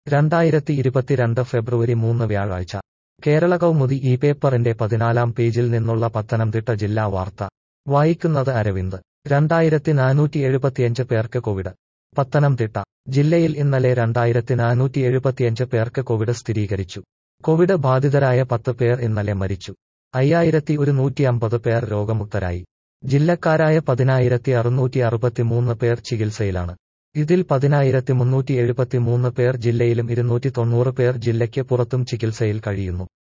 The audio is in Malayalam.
രണ്ടായിരത്തി ഇരുപത്തിരണ്ട് ഫെബ്രുവരി മൂന്ന് വ്യാഴാഴ്ച കേരള കൗമുദി ഈ പേപ്പറിന്റെ പതിനാലാം പേജിൽ നിന്നുള്ള പത്തനംതിട്ട ജില്ലാ വാർത്ത വായിക്കുന്നത് അരവിന്ദ് രണ്ടായിരത്തി നാനൂറ്റി എഴുപത്തിയഞ്ച് പേർക്ക് കോവിഡ് പത്തനംതിട്ട ജില്ലയിൽ ഇന്നലെ രണ്ടായിരത്തി നാനൂറ്റി എഴുപത്തിയഞ്ച് പേർക്ക് കോവിഡ് സ്ഥിരീകരിച്ചു കോവിഡ് ബാധിതരായ പത്ത് പേർ ഇന്നലെ മരിച്ചു അയ്യായിരത്തി ഒരുന്നൂറ്റി അമ്പത് പേർ രോഗമുക്തരായി ജില്ലക്കാരായ പതിനായിരത്തി അറുന്നൂറ്റി അറുപത്തിമൂന്ന് പേർ ചികിത്സയിലാണ് ഇതിൽ പതിനായിരത്തി മുന്നൂറ്റി എഴുപത്തിമൂന്ന് പേർ ജില്ലയിലും ഇരുന്നൂറ്റി തൊണ്ണൂറ് പേർ ജില്ലയ്ക്ക് പുറത്തും ചികിത്സയിൽ കഴിയുന്നു